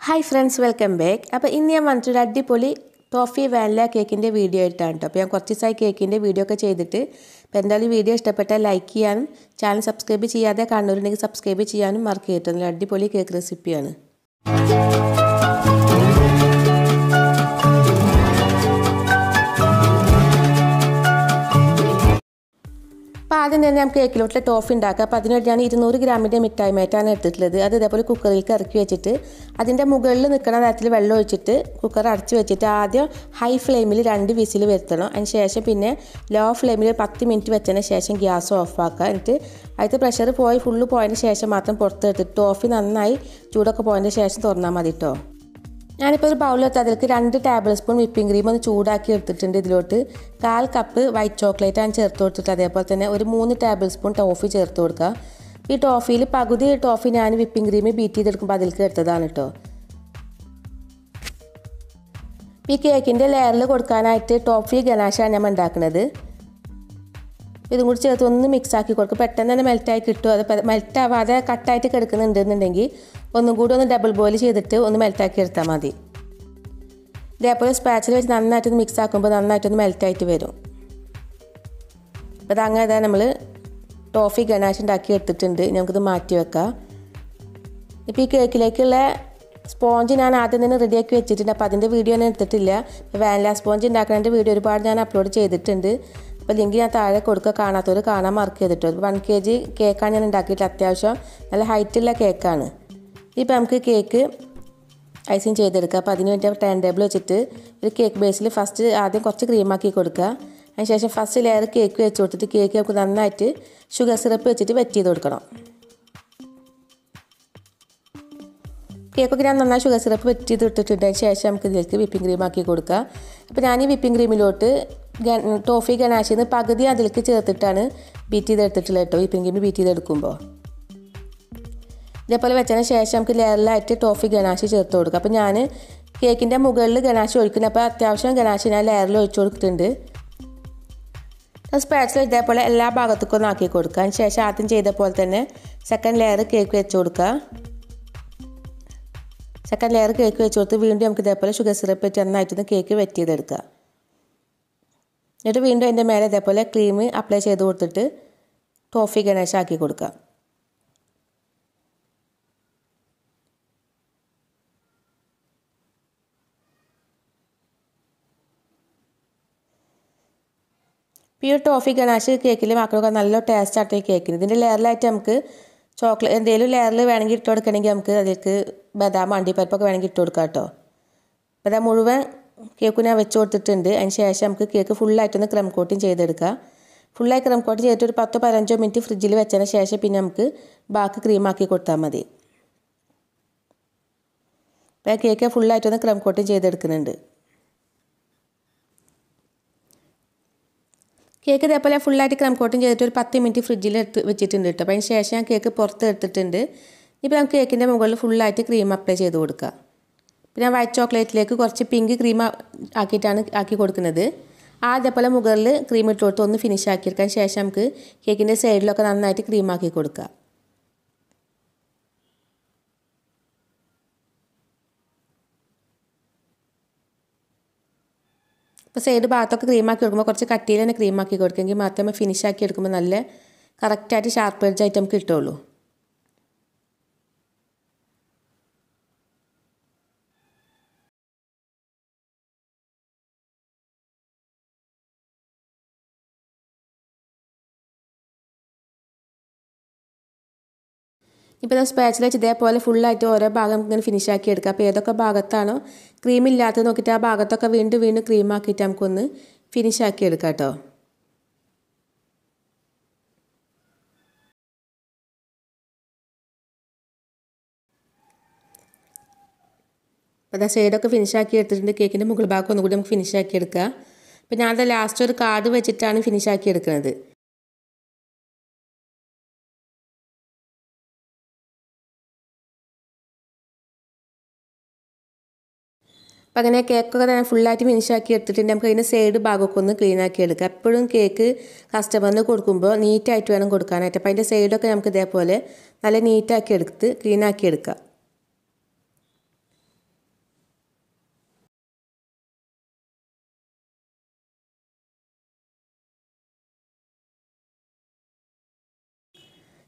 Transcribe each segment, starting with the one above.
hi friends welcome back അപ്പോൾ ഇന്ന് ഞാൻ വന്നിട്ടൊരു അടിപൊളി ടോഫി വാനില കേക്കിൻ്റെ വീഡിയോ ആയിട്ടാണ് കേട്ടോ അപ്പോൾ ഞാൻ കുറച്ച് ദിവസമായി കേക്കിൻ്റെ വീഡിയോ ഒക്കെ ചെയ്തിട്ട് അപ്പോൾ എന്തായാലും വീഡിയോ ഇഷ്ടപ്പെട്ടാൽ ലൈക്ക് ചെയ്യാനും ചാനൽ സബ്സ്ക്രൈബ് ചെയ്യാതെ കാണുന്നവരുണ്ടെങ്കിൽ സബ്സ്ക്രൈബ് ചെയ്യാനും മറക്ക് ചെയ്തിട്ട് നല്ല അടിപൊളി കേക്ക് റെസിപ്പിയാണ് അപ്പോൾ ആദ്യം തന്നെ നമുക്ക് കേക്കിലോട്ടുള്ള ടോഫി ഉണ്ടാക്കുക അപ്പോൾ അതിനുവേണ്ടി ഞാൻ ഇരുന്നൂറ് ഗ്രാമിൻ്റെ മിഠായി മേറ്റാണ് എടുത്തിട്ടുള്ളത് അത് ഇതേപോലെ കുക്കറിലേക്ക് ഇറക്കി വെച്ചിട്ട് അതിൻ്റെ മുകളിൽ നിൽക്കുന്ന നേരത്തിൽ വെള്ളം ഒഴിച്ചിട്ട് കുക്കർ അടച്ച് വെച്ചിട്ട് ആദ്യം ഹൈ ഫ്ലെയിമിൽ രണ്ട് വിസിൽ വരുത്തണം അതിന് ശേഷം പിന്നെ ലോ ഫ്ലെയിമിൽ പത്ത് മിനിറ്റ് വെച്ചതിന് ശേഷം ഗ്യാസ് ഓഫ് ആക്കുക എന്നിട്ട് അതിൻ്റെ പ്രഷർ പോയി ഫുള്ള് പോയതിന് ശേഷം മാത്രം പുറത്തെടുത്തിട്ട് ടോഫി നന്നായി ചൂടൊക്കെ പോയതിന് ശേഷം തുറന്നാൽ മതി കേട്ടോ ഞാനിപ്പോൾ ഒരു ബൗളിലെടുത്ത് അതിലേക്ക് രണ്ട് ടേബിൾ സ്പൂൺ വിപ്പിംഗ് ക്രീം ഒന്ന് ചൂടാക്കി എടുത്തിട്ടുണ്ട് ഇതിലോട്ട് കാൽ കപ്പ് വൈറ്റ് ചോക്ലേറ്റ് ആണ് ചേർത്ത് കൊടുത്തിട്ട് അതേപോലെ തന്നെ ഒരു മൂന്ന് ടേബിൾ സ്പൂൺ ടോഫി ചേർത്ത് കൊടുക്കുക ഈ ടോഫിയിൽ പകുതി ടോഫി ഞാൻ വിപ്പിംഗ് ക്രീം ബീറ്റ് ചെയ്തെടുക്കുമ്പോൾ അതിലേക്ക് എടുത്തതാണ് കേട്ടോ ഈ കേക്കിൻ്റെ ലെയറിൽ കൊടുക്കാനായിട്ട് ടോഫി ഗനാശാണ് ഞാൻ ഉണ്ടാക്കുന്നത് ഇതും കൂടി ചേർത്ത് ഒന്ന് മിക്സ് ആക്കി കൊടുക്കും പെട്ടെന്ന് തന്നെ മെൽറ്റായി കിട്ടും അത് മെൽറ്റ് ആവാതെ കട്ടായിട്ട് കിടക്കുന്നുണ്ടെന്നുണ്ടെങ്കിൽ ഒന്നും കൂടി ഒന്ന് ഡബിൾ ബോയിൽ ചെയ്തിട്ട് ഒന്ന് മെൽറ്റാക്കി എടുത്താൽ മതി ഇതേപോലെ സ്പാച്ചിൽ വെച്ച് നന്നായിട്ടൊന്ന് മിക്സ് ആക്കുമ്പോൾ നന്നായിട്ടൊന്ന് മെൽറ്റായിട്ട് വരും അപ്പോൾ അത് അങ്ങനെ നമ്മൾ ടോഫി ഗണാഷ് ഉണ്ടാക്കി എടുത്തിട്ടുണ്ട് നമുക്കിത് മാറ്റി വെക്കാം ഇപ്പോൾ ഈ കേക്കിലേക്കുള്ള സ്പോഞ്ച് ഞാൻ ആദ്യം തന്നെ റെഡിയാക്കി വെച്ചിട്ടുണ്ട് അപ്പോൾ അതിൻ്റെ വീഡിയോ ഞാൻ എടുത്തിട്ടില്ല വാനില സ്പോഞ്ച് ഉണ്ടാക്കുന്നതിൻ്റെ വീഡിയോ ഒരുപാട് ഞാൻ അപ്ലോഡ് ചെയ്തിട്ടുണ്ട് അപ്പോൾ ലിങ്ക് ഞാൻ താഴെ കൊടുക്കുക കാണാത്തവർ കാണാൻ മാർക്ക് ചെയ്തിട്ടോ വൺ കെ ജി കേക്കാണ് ഞാൻ ഉണ്ടാക്കിയിട്ട് അത്യാവശ്യം നല്ല ഹൈറ്റുള്ള കേക്കാണ് ഇപ്പോൾ നമുക്ക് കേക്ക് ഐസിങ് ചെയ്തെടുക്കുക അപ്പോൾ അതിന് വേണ്ടി ടേൺ ടേബിൾ വെച്ചിട്ട് ഒരു കേക്ക് ബേസിൽ ഫസ്റ്റ് ആദ്യം കുറച്ച് ക്രീമാക്കി കൊടുക്കുക അതിനുശേഷം ഫസ്റ്റ് ലെയർ കേക്ക് വെച്ച് കൊടുത്തിട്ട് കേക്ക് നമുക്ക് നന്നായിട്ട് ഷുഗർ സിറപ്പ് വെച്ചിട്ട് വെറ്റ് ചെയ്ത് കൊടുക്കണം കേക്കൊക്കെ ഞാൻ നന്നായി ഷുഗർ സിറപ്പ് വെറ്റ് ചെയ്ത് ഇട്ടിട്ടുണ്ട് അതിന് ശേഷം നമുക്ക് ഇതിലേക്ക് വിപ്പിംഗ് ക്രീം ആക്കി കൊടുക്കുക അപ്പോൾ ഞാൻ ഈ വിപ്പിംഗ് ക്രീമിലോട്ട് ടോഫി ഗനാശിൽ നിന്ന് പകുതി അതിലേക്ക് ചേർത്തിട്ടാണ് ബീറ്റ് ചെയ്തെടുത്തിട്ടുള്ളത് കേട്ടോ വിപ്പിംഗ് ക്രീം ബീറ്റ് ചെയ്തെടുക്കുമ്പോൾ ഇതേപോലെ വെച്ചതിന് ശേഷം നമുക്ക് ലെയറിലായിട്ട് ടോഫി ഗനാശി ചേർത്ത് കൊടുക്കുക അപ്പോൾ ഞാൻ കേക്കിൻ്റെ മുകളിൽ ഗനാശി ഒഴിക്കുന്നത് അപ്പോൾ അത്യാവശ്യം ഗനാശി ഞാൻ ലെയറിൽ ഒഴിച്ചു കൊടുത്തിട്ടുണ്ട് സ്പാച്ചിൽ ഇതേപോലെ എല്ലാ ഭാഗത്തേക്കും ഒന്ന് ആക്കി കൊടുക്കുക അതിന് ശേഷം ആദ്യം ചെയ്ത പോലെ തന്നെ സെക്കൻഡ് ലെയർ കേക്ക് വെച്ച് കൊടുക്കുക സെക്കൻഡ് ലെയർ കേക്ക് വെച്ച് കൊടുത്ത് വീണ്ടും നമുക്ക് ഇതേപോലെ ഷുഗർ സിറപ്പ് വെച്ച് നന്നായിട്ടൊന്ന് കേക്ക് വെറ്റ് ചെയ്തെടുക്കുക എന്നിട്ട് വീണ്ടും അതിൻ്റെ മേലെ ഇതേപോലെ ക്രീം അപ്ലൈ ചെയ്ത് കൊടുത്തിട്ട് ടോഫി ഗണേശ ആക്കി കൊടുക്കുക ഈ ഒരു ടോഫി ഗണാഷ് കേക്കിൽ മക്കളൊക്കെ നല്ല ടേസ്റ്റ് ആയിട്ട് ഈ കേക്കിന് ഇതിൻ്റെ ലെയറിലായിട്ട് നമുക്ക് ചോക്ലേറ്റ് എന്തെങ്കിലും ലെയറിൽ വേണമെങ്കിൽ ഇട്ട് കൊടുക്കണമെങ്കിൽ നമുക്ക് അതിലേക്ക് ബദാം അണ്ടിപ്പരിപ്പൊക്കെ വേണമെങ്കിൽ ഇട്ട് കൊടുക്കാം കേട്ടോ അപ്പോൾ അത് മുഴുവൻ കേക്ക് ഞാൻ വെച്ച് കൊടുത്തിട്ടുണ്ട് അതിന് ശേഷം നമുക്ക് കേക്ക് ഫുള്ളായിട്ടൊന്ന് ക്രം കോട്ടിങ് ചെയ്തെടുക്കുക ഫുള്ളായി ക്രം കോട്ടിങ് ചെയ്തിട്ട് ഒരു പത്തോ പതിനഞ്ചോ മിനിറ്റ് ഫ്രിഡ്ജിൽ വെച്ചതിന് ശേഷം പിന്നെ നമുക്ക് ബാക്കി ക്രീമാക്കി കൊടുത്താൽ മതി അപ്പോൾ കേക്ക് ഫുള്ളായിട്ടൊന്ന് ക്രം കോട്ടിങ് ചെയ്തെടുക്കുന്നുണ്ട് കേക്ക് ഇതേപോലെ ഫുള്ളായിട്ട് ക്രം കോട്ടിങ് ചെയ്തിട്ട് ഒരു പത്ത് മിനിറ്റ് ഫ്രിഡ്ജിൽ എടുത്ത് വെച്ചിട്ടുണ്ട് കേട്ടോ അപ്പോൾ അതിന് ശേഷം ഞാൻ കേക്ക് പുറത്ത് എടുത്തിട്ടുണ്ട് ഇപ്പോൾ നമുക്ക് കേക്കിൻ്റെ മുകളിൽ ഫുള്ളായിട്ട് ക്രീം അപ്ലൈ ചെയ്ത് കൊടുക്കുക പിന്നെ ഞാൻ വൈറ്റ് ചോക്ലേറ്റിലേക്ക് കുറച്ച് പിങ്ക് ക്രീം ആക്കിയിട്ടാണ് ആക്കി കൊടുക്കുന്നത് ആ അതേപോലെ മുകളിൽ ക്രീം ഇട്ട് കൊടുത്ത് ഒന്ന് ഫിനിഷ് ആക്കിയെടുക്കാൻ ശേഷം നമുക്ക് കേക്കിൻ്റെ സൈഡിലൊക്കെ നന്നായിട്ട് ക്രീം ആക്കി കൊടുക്കുക ഇപ്പോൾ സൈഡ് ഭാഗത്തൊക്കെ ക്രീമാക്കി കൊടുക്കുമ്പോൾ കുറച്ച് കട്ടിയിൽ തന്നെ ക്രീമാക്കി കൊടുക്കുമെങ്കിൽ മാത്രമേ ഫിനിഷ് ആക്കി എടുക്കുമ്പോൾ നല്ല കറക്റ്റായിട്ട് ഷാർപ്പ് എഡ്ജ് ആയിട്ട് നമുക്ക് കിട്ടുള്ളൂ ഇപ്പോൾ ഞാൻ സ്പാച്ചിൽ വെച്ച് ഇതേപോലെ ഫുള്ളായിട്ട് ഓരോ ഭാഗം ഇങ്ങനെ ഫിനിഷ് ആക്കി എടുക്കുക അപ്പോൾ ഏതൊക്കെ ഭാഗത്താണോ ക്രീം ഇല്ലാത്തത് നോക്കിയിട്ട് ആ ഭാഗത്തൊക്കെ വീണ്ടും വീണ്ടും ക്രീം ആക്കിയിട്ട് നമുക്കൊന്ന് ഫിനിഷ് ആക്കി എടുക്കാം കേട്ടോ അപ്പോൾ അതാ സൈഡൊക്കെ ഫിനിഷ് ആക്കി എടുത്തിട്ടുണ്ട് കേക്കിൻ്റെ മുകൾ ഭാഗം ഒന്നുകൂടി നമുക്ക് ഫിനിഷ് ആക്കി എടുക്കുക അപ്പോൾ ഞാനത് ലാസ്റ്റ് ഒരു കാർഡ് വെച്ചിട്ടാണ് ഫിനിഷ് ആക്കി എടുക്കുന്നത് അപ്പം അങ്ങനെ കേക്കൊക്കെ തന്നെ ഫുള്ളായിട്ട് ഫിനിഷ് ആക്കി എടുത്തിട്ടുണ്ട് നമുക്ക് അതിൻ്റെ സൈഡ് ഭാഗമൊക്കെ ഒന്ന് ക്ലീൻ ആക്കി എടുക്കുക എപ്പോഴും കേക്ക് കസ്റ്റമറിന് കൊടുക്കുമ്പോൾ നീറ്റായിട്ട് വേണം കൊടുക്കാനായിട്ട് അപ്പോൾ അതിൻ്റെ സൈഡൊക്കെ നമുക്ക് ഇതേപോലെ നല്ല നീറ്റാക്കി എടുത്ത് ക്ലീൻ ആക്കി എടുക്കുക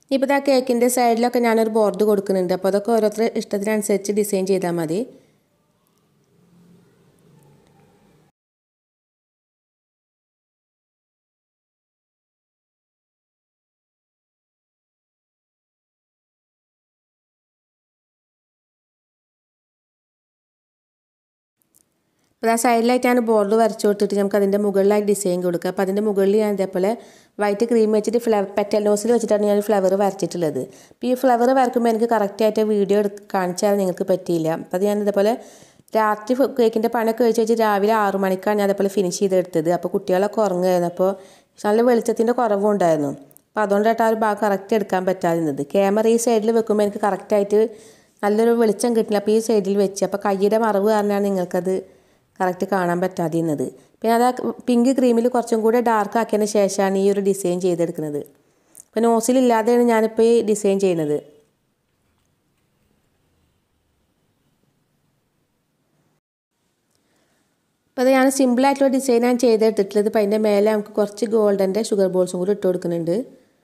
ഇപ്പോൾ ആ കേക്കിൻ്റെ സൈഡിലൊക്കെ ഞാനൊരു ബോർഡ് കൊടുക്കുന്നുണ്ട് അപ്പോൾ അതൊക്കെ ഓരോരുത്തർ ഇഷ്ടത്തിനനുസരിച്ച് ഡിസൈൻ ചെയ്താൽ മതി അപ്പോൾ ആ സൈഡിലായിട്ടാണ് ബോർഡർ വരച്ചു കൊടുത്തിട്ട് നമുക്ക് അതിൻ്റെ മുകളിലായി ഡിസൈൻ കൊടുക്കുക അപ്പോൾ അതിൻ്റെ മുകളിൽ ഞാൻ ഇതേപോലെ വൈറ്റ് ക്രീം വെച്ചിട്ട് ഫ്ലവർ പെറ്റൽ നോസിൽ വെച്ചിട്ടാണ് ഞാൻ ഫ്ലവർ വരച്ചിട്ടുള്ളത് അപ്പോൾ ഈ ഫ്ലവർ വരക്കുമ്പോൾ എനിക്ക് കറക്റ്റായിട്ട് വീഡിയോ എടുത്ത് കാണിച്ചാൽ നിങ്ങൾക്ക് പറ്റിയില്ല അപ്പോൾ അത് ഞാൻ ഇതേപോലെ രാത്രി കേക്കിൻ്റെ പണിയൊക്കെ കഴിച്ച് വെച്ച് രാവിലെ ആറു മണിക്കാണ് ഞാൻ അതേപോലെ ഫിനിഷ് ചെയ്തെടുത്തത് അപ്പോൾ കുട്ടികളൊക്കെ ഉറങ്ങുമായിരുന്നു അപ്പോൾ നല്ല വെളിച്ചത്തിൻ്റെ കുറവും ഉണ്ടായിരുന്നു അപ്പോൾ അതുകൊണ്ടായിട്ട് ആ ഒരു ഭാഗം കറക്റ്റ് എടുക്കാൻ പറ്റാതിരുന്നത് ക്യാമറ ഈ സൈഡിൽ വെക്കുമ്പോൾ എനിക്ക് കറക്റ്റായിട്ട് നല്ലൊരു വെളിച്ചം കിട്ടില്ല അപ്പോൾ ഈ സൈഡിൽ വെച്ച് അപ്പോൾ കയ്യുടെ മറവ് കാരണമാണ് നിങ്ങൾക്കത് കറക്റ്റ് കാണാൻ പറ്റാതിരുന്നത് പിന്നെ അത് പിങ്ക് ക്രീമിൽ കുറച്ചും കൂടെ ഡാർക്ക് ആക്കിയതിന് ശേഷമാണ് ഈ ഒരു ഡിസൈൻ ചെയ്തെടുക്കുന്നത് അപ്പോൾ നോസിലില്ലാതെയാണ് ഞാനിപ്പോൾ ഈ ഡിസൈൻ ചെയ്യുന്നത് അപ്പോൾ അത് ഞാൻ സിമ്പിളായിട്ടുള്ള ഡിസൈനാണ് ചെയ്തെടുത്തിട്ടുള്ളത് അപ്പോൾ അതിൻ്റെ മേലെ നമുക്ക് കുറച്ച് ഗോൾഡൻ്റെ ഷുഗർ ബോൾസും കൂടി ഇട്ട് കൊടുക്കുന്നുണ്ട്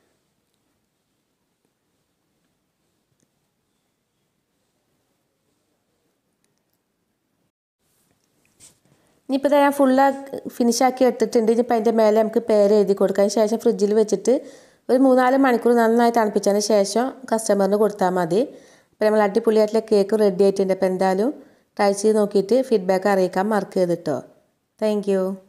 ഇനിയിപ്പോൾ ഞാൻ ഫുള്ള് ഫിനിഷാക്കി എടുത്തിട്ടുണ്ട് ഇനിയിപ്പോൾ അതിൻ്റെ മേലെ നമുക്ക് പേര് എഴുതി കൊടുക്കാം അതിന് ശേഷം ഫ്രിഡ്ജിൽ വെച്ചിട്ട് ഒരു മൂന്നാല് മണിക്കൂർ നന്നായി തണുപ്പിച്ചതിന് ശേഷം കസ്റ്റമറിന് കൊടുത്താൽ മതി അപ്പോൾ നമ്മൾ അടിപൊളിയായിട്ടുള്ള കേക്ക് റെഡി ആയിട്ടുണ്ട് അപ്പോൾ എന്തായാലും ട്രൈ ചെയ്ത് നോക്കിയിട്ട് ഫീഡ്ബാക്ക് അറിയിക്കാൻ മറക്കരുത് കേട്ടോ താങ്ക്